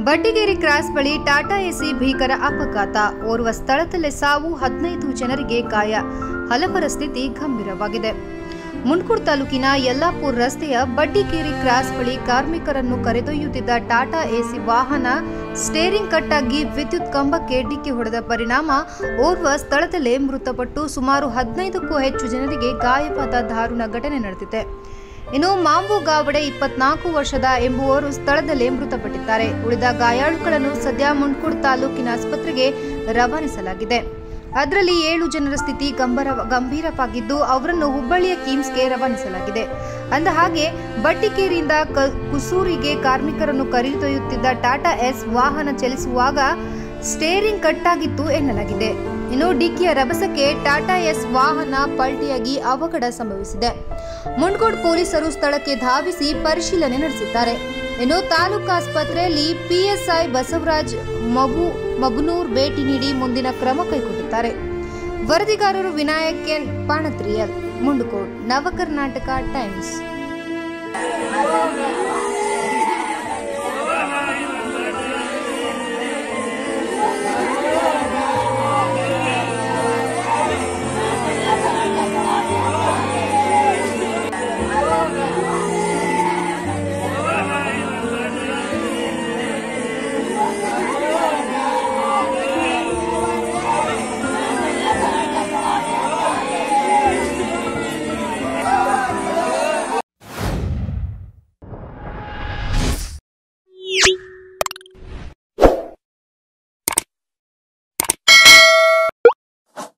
ಬಡ್ಡಿಗೇರಿ cross ಬಳಿ Tata AC ಭೀಕರ ಅಪಘಾತ ಓರ್ವ ಸ್ಥಳದಲ್ಲೇ ಸಾವು ಹದಿನೈದು ಜನರಿಗೆ ಗಾಯ ಹಲವರ ಸ್ಥಿತಿ ಗಂಭೀರವಾಗಿದೆ ಮುನ್ಕೂರ್ ತಾಲೂಕಿನ ಯಲ್ಲಾಪುರ್ ರಸ್ತೆಯ ಬಡ್ಡಿಗೇರಿ ಕ್ರಾಸ್ ಬಳಿ ಕಾರ್ಮಿಕರನ್ನು ಕರೆದೊಯ್ಯುತ್ತಿದ್ದ ಟಾಟಾ ಎಸಿ ವಾಹನ ಸ್ಟೇರಿಂಗ್ ಕಟ್ಟಾಗಿ ವಿದ್ಯುತ್ ಕಂಬಕ್ಕೆ ಡಿಕ್ಕಿ ಹೊಡೆದ ಪರಿಣಾಮ ಓರ್ವ ಸ್ಥಳದಲ್ಲೇ ಮೃತಪಟ್ಟು ಸುಮಾರು ಹದಿನೈದಕ್ಕೂ ಹೆಚ್ಚು ಜನರಿಗೆ ಗಾಯವಾದ ದಾರುಣ ಘಟನೆ ನಡೆದಿದೆ ಇನ್ನು ಮಾಂಬು ಗಾವಡೆ ಇಪ್ಪತ್ನಾಲ್ಕು ವರ್ಷದ ಎಂಬುವವರು ಸ್ಥಳದಲ್ಲೇ ಮೃತಪಟ್ಟಿದ್ದಾರೆ ಉಳಿದ ಗಾಯಾಳುಗಳನ್ನು ಸದ್ಯ ಮುಂಡ್ಕೂಡ್ ತಾಲೂಕಿನ ಆಸ್ಪತ್ರೆಗೆ ರವಾನಿಸಲಾಗಿದೆ ಅದರಲ್ಲಿ ಏಳು ಜನರ ಸ್ಥಿತಿ ಗಂಭೀರ ಗಂಭೀರವಾಗಿದ್ದು ಅವರನ್ನು ಹುಬ್ಬಳ್ಳಿಯ ಕಿಮ್ಸ್ಗೆ ರವಾನಿಸಲಾಗಿದೆ ಅಂದ ಹಾಗೆ ಬಟ್ಟಿಕೇರಿಯಿಂದ ಕ- ಕುಸೂರಿಗೆ ಕಾರ್ಮಿಕರನ್ನು ಕರೆದೊಯ್ಯುತ್ತಿದ್ದ ಟಾಟಾ ಎಸ್ ವಾಹನ ಚಲಿಸುವಾಗ ಸ್ಟೇರಿಂಗ್ ಕಟ್ಟಾಗಿತ್ತು ಎನ್ನಲಾಗಿದೆ ಇನ್ನು ಡಿಕ್ಕಿಯ ರಭಸಕ್ಕೆ ಟಾಟಾ ಎಸ್ ವಾಹನ ಪಲ್ಟಿಯಾಗಿ ಅವಘಡ ಸಂಭವಿಸಿದೆ ಮುಂಡ್ಕೋಡ್ ಪೊಲೀಸರು ಸ್ಥಳಕ್ಕೆ ಧಾವಿಸಿ ಪರಿಶೀಲನೆ ನಡೆಸಿದ್ದಾರೆ ಇನ್ನು ತಾಲೂಕು ಆಸ್ಪತ್ರೆಯಲ್ಲಿ ಪಿಎಸ್ಐ ಬಸವರಾಜ್ ಮಬು ಮಬನೂರ್ ಭೇಟಿ ನೀಡಿ ಮುಂದಿನ ಕ್ರಮ ಕೈಗೊಂಡಿದ್ದಾರೆ ವರದಿಗಾರರು ವಿನಾಯಕ್ ಎನ್ ಪಾಣತ್ರಿಯಲ್ ಮುಂಡ್ಕೋಡ್ ನವಕರ್ನಾಟಕ ಟೈಮ್ಸ್